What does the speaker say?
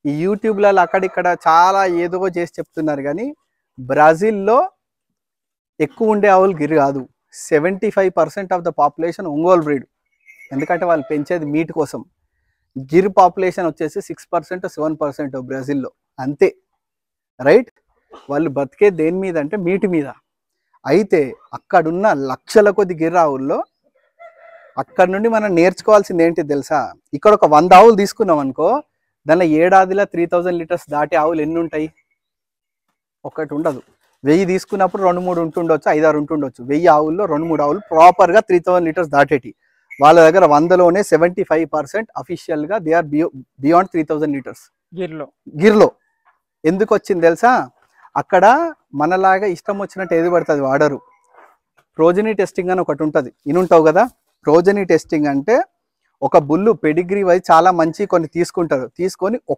ఈ యూట్యూబ్లలో అక్కడిక్కడ చాలా ఏదో చేసి చెప్తున్నారు కానీ బ్రెజిల్లో ఎక్కువ ఉండే ఆవులు గిర్ కాదు seventy five percent of the population Ongole breed ఎందుకంటే వాళ్ళు పెంచేది మీట్ కోసం గిర్ పాపులేషన్ వచ్చేసి సిక్స్ పర్సెంట్ సెవెన్ పర్సెంట్ బ్రెజిల్లో అంతే రైట్ వాళ్ళు బతికే దేని మీద అంటే మీట్ మీద అయితే అక్కడున్న లక్షల కొద్ది గిర్ ఆవుల్లో అక్కడ నుండి మనం నేర్చుకోవాల్సింది ఏంటి తెలుసా ఇక్కడ ఒక వంద ఆవులు తీసుకున్నాం అనుకో దానిలో ఏడాదిలో త్రీ థౌజండ్ లీటర్స్ దాటి ఆవులు ఎన్ని ఉంటాయి ఒకటి ఉండదు వెయ్యి తీసుకున్నప్పుడు రెండు మూడు ఉంటుండొచ్చు ఐదారు ఉంటుండొచ్చు వెయ్యి ఆవుల్లో రెండు మూడు ఆవులు ప్రాపర్గా త్రీ థౌజండ్ లీటర్స్ దాటేటి వాళ్ళ దగ్గర వందలోనే సెవెంటీ ఫైవ్ పర్సెంట్ అఫీషియల్గా దే ఆర్ బియో బియాండ్ త్రీ థౌజండ్ లీటర్స్ గిర్లో గిర్లో ఎందుకు వచ్చింది తెలుసా అక్కడ మనలాగా ఇష్టం వచ్చినట్టు ఏది పడుతుంది వాడరు ప్రోజనీ టెస్టింగ్ అని ఒకటి ఉంటుంది ఇనుంటావు కదా ప్రోజనీ టెస్టింగ్ అంటే ఒక బుల్లు పెడిగ్రీ వైజ్ చాలా మంచి కొన్ని తీసుకుంటారు తీసుకొని